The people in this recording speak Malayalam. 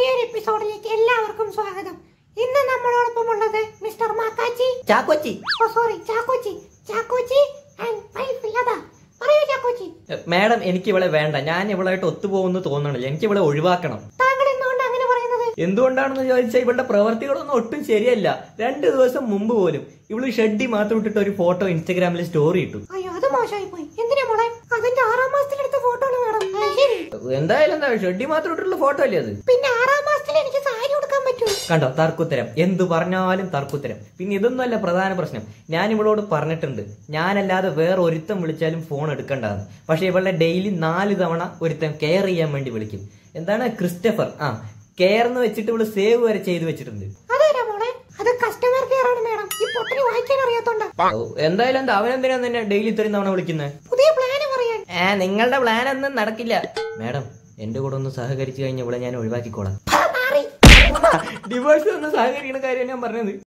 പുതിയൊരു എപ്പിസോഡിലേക്ക് എല്ലാവർക്കും സ്വാഗതം ഇന്ന് നമ്മളോടൊപ്പം ഉള്ളത് mister Makkachi Chakkochi oh sorry Chakkochi Chakkochi and wife Latha പറയൂ ചാക്കോച്ചി മാഡം എനിക്ക് ഇവളെ വേണ്ട ഞാൻ ഇവളായിട്ട് ഒത്തുപോകുന്നു തോന്നണില്ല എനിക്ക് ഇവളെ ഒഴിവാക്കണം താങ്കൾ എന്തുകൊണ്ട് അങ്ങനെ പറയുന്നത് എന്തുകൊണ്ടാണെന്ന് ചോദിച്ചാൽ ഇവളുടെ പ്രവർത്തികളൊന്നും ഒട്ടും ശരിയല്ല രണ്ട് ദിവസം മുമ്പ് പോലും ഇവള് ഷെഡി മാത്രം ഇട്ടിട്ട് ഒരു ഫോട്ടോ ഇൻസ്റ്റഗ്രാമിൽ സ്റ്റോറി ഇട്ടു അയ്യോ അത് മോശമായി പോയി എന്തിനാ മോളെ അതിന്റെ ആറാം മാസത്തിലെടുത്ത ഫോട്ടോ ആണ് മാഡം ആ, ശരി എന്തായാലും എന്താ ഷെഡി മാത്രം ഇട്ടിട്ടുള്ള ഫോട്ടോ അല്ലേ അത് പിന്നെ ആറാം മാസത്തിൽ എനിക്ക് സാരി കൊടുക്കാൻ പറ്റുമോ കണ്ടോ തർക്കുത്തരം എന്തു പറഞ്ഞാലും തർക്കുത്തരം പിന്നെ ഇതൊന്നുമല്ല പ്രധാന പ്രശ്നം ഞാൻ ഇവളോട് പറഞ്ഞിട്ടുണ്ട് ഞാനല്ലാതെ വേറെ ഒരുത്തം വിളിച്ചാലും ഫോൺ എടുക്കണ്ടെന്ന് പക്ഷെ ഇവളുടെ ഡെയിലി നാല് തവണ ഒരുത്തൻ കെയർ ചെയ്യാൻ വേണ്ടി വിളിക്കും എന്താണ് ക്രിസ്റ്റഫർ ആ കെയർ എന്ന് വെച്ചിട്ട് ഇവള് സേവ് വരെ ചെയ്തു വെച്ചിട്ടുണ്ട് അതാരാ മോളെ അത് കസ്റ്റമർ കെയർ ആണ് മാഡം ഈ പൊട്ടിന് വായിക്കാൻ അറിയാത്തോണ്ടാ ഓ, എന്തായാലും എന്താ അവനെന്തിനാ തന്നെ ഡെയിലി ഇത്രയും തവണ വിളിക്കുന്നത് പുതിയ പ്ലാന് പറയാൻ ഏ നിങ്ങളുടെ പ്ലാൻ ഒന്നും നടക്കില്ല മാഡം എന്റെ കൂടെ ഒന്ന് സഹകരിച്ചു കഴിഞ്ഞ ഇവിടെ ഞാൻ ഒഴിവാക്കിക്കോളാം ആ, മാറി ഡിവോഴ്സ് ഒന്ന് സഹകരിക്കുന്ന കാര്യം ഞാൻ പറഞ്ഞത്